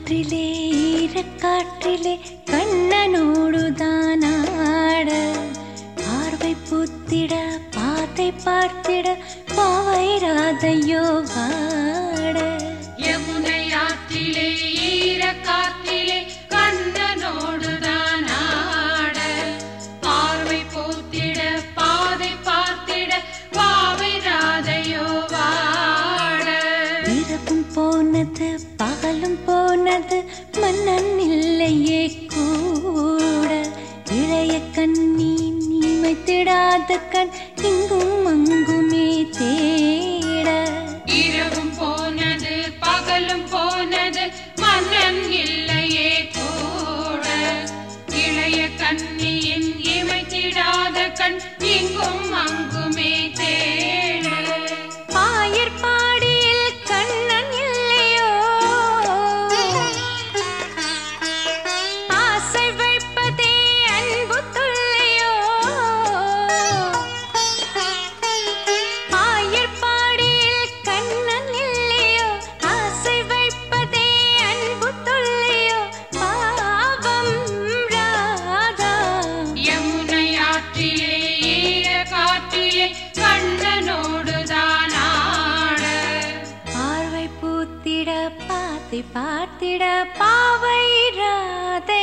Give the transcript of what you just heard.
காற்றிலே ஈரக்காற்றிலே கண்ணனோடுதான் ஆட பார்வை புத்திட பாத்தை பார்த்திட பாவை ராதையோ வாட யமுனை ஆற்றிலே ஈர காற்றிலே கண்ணனோடுதான் ஆட பார்வை போத்திட பாதை பார்த்திட பாவை ராதையோ வாட இரவும் போனது பகலும் போனது மன்னன் இல்லையே கூட இளைய கண்ணி நீ வைத்திடாத கண் இங்கும் அங்குமே தேட இரவும் போனது பகலும் போனது மன்னன் இல்லையே கூட இளைய கண்ணியின் இமைத்திடாத கண் இங்கும் அங்குமே தேட ஆயர்பாடியில் கண்ணன் இல்லையோ ஆசை வைப்பதே அன்பு தொல்லையோ ஆயர்பாடியில் கண்ணன் இல்லையோ ஆசை வைப்பதே அன்பு தொல்லையோ பாவம் ராதா யமுனை ஆற்றிலே ஈர காற்றிலே கண்ணனோடுதான் ஆட பார்வை பூத்திட பாத்தை பார்த்திட பாவை ராதை